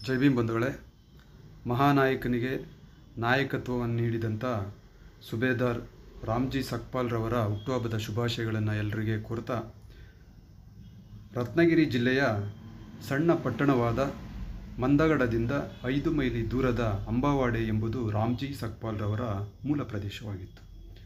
ಜೈ ಭೀಮ್ ಬಂಧುಗಳೇ ಮಹಾನಾಯಕನಿಗೆ ನಾಯಕತ್ವವನ್ನು ನೀಡಿದಂಥ ಸುಬೇದಾರ್ ರಾಮ್ಜಿ ಸಕ್ಪಾಲ್ರವರ ಹುಟ್ಟುಹಬ್ಬದ ಶುಭಾಶಯಗಳನ್ನು ಎಲ್ಲರಿಗೆ ಕೋರ್ತಾ ರತ್ನಗಿರಿ ಜಿಲ್ಲೆಯ ಸಣ್ಣ ಪಟ್ಟಣವಾದ ಮಂದಗಡದಿಂದ ಐದು ಮೈಲಿ ದೂರದ ಅಂಬಾವಾಡೆ ಎಂಬುದು ರಾಮ್ಜಿ ಸಕ್ಪಾಲ್ರವರ ಮೂಲ ಪ್ರದೇಶವಾಗಿತ್ತು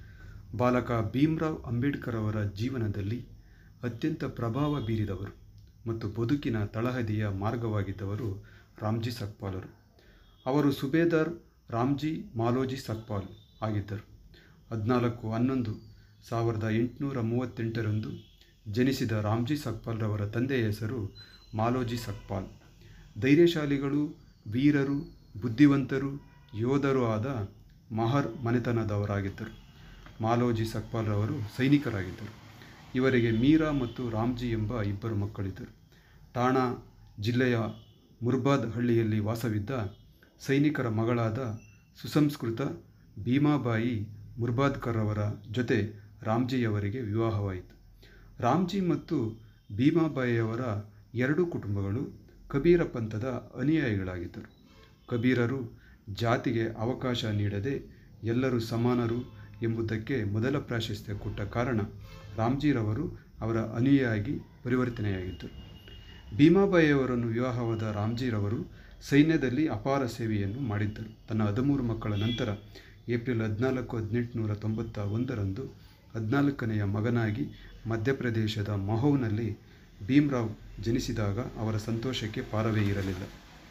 ಬಾಲಕ ಭೀಮ್ರಾವ್ ಅಂಬೇಡ್ಕರ್ ಅವರ ಜೀವನದಲ್ಲಿ ಅತ್ಯಂತ ಪ್ರಭಾವ ಬೀರಿದವರು ಮತ್ತು ಬದುಕಿನ ತಳಹದಿಯ ಮಾರ್ಗವಾಗಿದ್ದವರು ರಾಮ್ಜಿ ಸಕ್ಪಾಲರು ಅವರು ಸುಬೇದಾರ್ ರಾಮ್ಜಿ ಮಾಲೋಜಿ ಸಕ್ಪಾಲ್ ಆಗಿದ್ದರು ಹದಿನಾಲ್ಕು ಹನ್ನೊಂದು ಸಾವಿರದ ಎಂಟುನೂರ ಮೂವತ್ತೆಂಟರಂದು ಜನಿಸಿದ ರಾಮ್ಜಿ ಸಕ್ಪಾಲ್ರವರ ತಂದೆಯ ಹೆಸರು ಮಾಲೋಜಿ ಸಕ್ಪಾಲ್ ಧೈರ್ಯಶಾಲಿಗಳು ವೀರರು ಬುದ್ಧಿವಂತರು ಯೋಧರು ಆದ ಮಹರ್ ಮನೆತನದವರಾಗಿದ್ದರು ಮಾಲೋಜಿ ಸಕ್ಪಾಲ್ರವರು ಸೈನಿಕರಾಗಿದ್ದರು ಇವರಿಗೆ ಮೀರಾ ಮತ್ತು ರಾಮ್ಜಿ ಎಂಬ ಇಬ್ಬರು ಮಕ್ಕಳಿದ್ದರು ಠಾಣಾ ಜಿಲ್ಲೆಯ ಮುರ್ಬಾದ್ ಹಳ್ಳಿಯಲ್ಲಿ ವಾಸವಿದ್ದ ಸೈನಿಕರ ಮಗಳಾದ ಸುಸಂಸ್ಕೃತ ಭೀಮಾಬಾಯಿ ಮುರ್ಬಾದ್ಕರ್ ಅವರ ಜೊತೆ ರಾಮ್ಜಿಯವರಿಗೆ ವಿವಾಹವಾಯಿತು ರಾಮ್ಜಿ ಮತ್ತು ಭೀಮಾಬಾಯಿಯವರ ಎರಡೂ ಕುಟುಂಬಗಳು ಕಬೀರ ಪಂಥದ ಅನುಯಾಯಿಗಳಾಗಿದ್ದರು ಕಬೀರರು ಜಾತಿಗೆ ಅವಕಾಶ ನೀಡದೆ ಎಲ್ಲರೂ ಸಮಾನರು ಎಂಬುದಕ್ಕೆ ಮೊದಲ ಪ್ರಾಶಸ್ತ್ಯ ಕೊಟ್ಟ ಕಾರಣ ರಾಮ್ಜಿರವರು ಅವರ ಅನುಯಾಯಿ ಪರಿವರ್ತನೆಯಾಗಿದ್ದರು ಭೀಮಾಬಾಯಿಯವರನ್ನು ವಿವಾಹವಾದ ರಾಮ್ಜಿರವರು ಸೈನ್ಯದಲ್ಲಿ ಅಪಾರ ಸೇವೆಯನ್ನು ಮಾಡಿದ್ದರು ತನ್ನ ಹದಿಮೂರು ಮಕ್ಕಳ ನಂತರ ಏಪ್ರಿಲ್ ಹದಿನಾಲ್ಕು ಹದಿನೆಂಟುನೂರ ತೊಂಬತ್ತ ಒಂದರಂದು ಹದಿನಾಲ್ಕನೆಯ ಮಗನಾಗಿ ಮಧ್ಯಪ್ರದೇಶದ ಮಹೋವ್ನಲ್ಲಿ ಭೀಮ್ರಾವ್ ಜನಿಸಿದಾಗ ಅವರ ಸಂತೋಷಕ್ಕೆ ಪಾರವೇ ಇರಲಿಲ್ಲ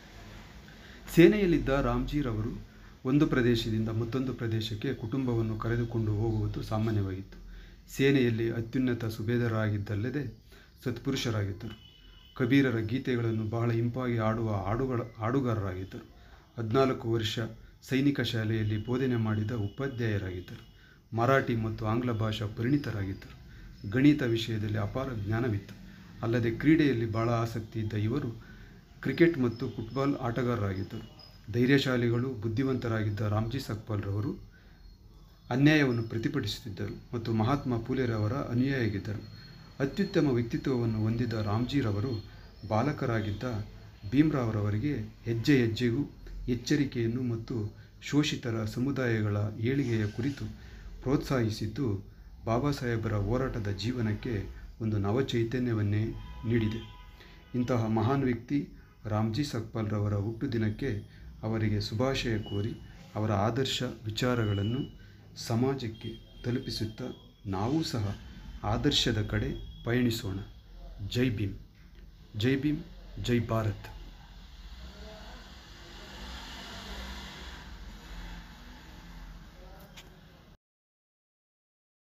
ಸೇನೆಯಲ್ಲಿದ್ದ ರಾಮ್ಜಿರವರು ಒಂದು ಪ್ರದೇಶದಿಂದ ಮತ್ತೊಂದು ಪ್ರದೇಶಕ್ಕೆ ಕುಟುಂಬವನ್ನು ಕರೆದುಕೊಂಡು ಹೋಗುವುದು ಸಾಮಾನ್ಯವಾಗಿತ್ತು ಸೇನೆಯಲ್ಲಿ ಅತ್ಯುನ್ನತ ಸುಬೇದರಾಗಿದ್ದಲ್ಲದೆ ಸತ್ಪುರುಷರಾಗಿದ್ದರು ಕಬೀರರ ಗೀತೆಗಳನ್ನು ಬಹಳ ಇಂಪಾಗಿ ಆಡುವ ಹಾಡುಗಳ ಹಾಡುಗಾರರಾಗಿದ್ದರು ಹದಿನಾಲ್ಕು ವರ್ಷ ಸೈನಿಕ ಶಾಲೆಯಲ್ಲಿ ಬೋಧನೆ ಮಾಡಿದ ಉಪಾಧ್ಯಾಯರಾಗಿದ್ದರು ಮರಾಠಿ ಮತ್ತು ಆಂಗ್ಲ ಭಾಷಾ ಪರಿಣಿತರಾಗಿದ್ದರು ಗಣಿತ ವಿಷಯದಲ್ಲಿ ಅಪಾರ ಜ್ಞಾನವಿತ್ತು ಅಲ್ಲದೆ ಕ್ರೀಡೆಯಲ್ಲಿ ಬಹಳ ಆಸಕ್ತಿ ಇದ್ದ ಇವರು ಕ್ರಿಕೆಟ್ ಮತ್ತು ಫುಟ್ಬಾಲ್ ಆಟಗಾರರಾಗಿದ್ದರು ಧೈರ್ಯಶಾಲಿಗಳು ಬುದ್ಧಿವಂತರಾಗಿದ್ದ ರಾಮ್ಜಿ ಸಕ್ಪಾಲ್ರವರು ಅನ್ಯಾಯವನ್ನು ಪ್ರತಿಭಟಿಸುತ್ತಿದ್ದರು ಮತ್ತು ಮಹಾತ್ಮ ಫೂಲೆರವರ ಅನುಯಾಯಿಯಾಗಿದ್ದರು ಅತ್ಯುತ್ತಮ ವ್ಯಕ್ತಿತ್ವವನ್ನು ಹೊಂದಿದ್ದ ರಾಮ್ಜಿರವರು ಬಾಲಕರಾಗಿದ್ದ ಭೀಮ್ರಾವ್ರವರಿಗೆ ಹೆಜ್ಜೆ ಹೆಜ್ಜೆಗೂ ಎಚ್ಚರಿಕೆಯನ್ನು ಮತ್ತು ಶೋಷಿತರ ಸಮುದಾಯಗಳ ಏಳಿಗೆಯ ಕುರಿತು ಪ್ರೋತ್ಸಾಹಿಸಿದ್ದು ಬಾಬಾ ಸಾಹೇಬರ ಹೋರಾಟದ ಜೀವನಕ್ಕೆ ಒಂದು ನವಚೈತನ್ಯವನ್ನೇ ನೀಡಿದೆ ಇಂತಹ ಮಹಾನ್ ವ್ಯಕ್ತಿ ರಾಮ್ಜಿ ಸಕ್ಪಾಲ್ರವರ ಹುಟ್ಟುದಿನಕ್ಕೆ ಅವರಿಗೆ ಶುಭಾಶಯ ಕೋರಿ ಅವರ ಆದರ್ಶ ವಿಚಾರಗಳನ್ನು ಸಮಾಜಕ್ಕೆ ತಲುಪಿಸುತ್ತಾ ನಾವೂ ಸಹ ಆದರ್ಶದ ಕಡೆ ಪಯಣಿಸೋಣ ಜೈ ಭೀಮ್ ಜೈ ಭೀಮ್ ಜೈ ಭಾರತ್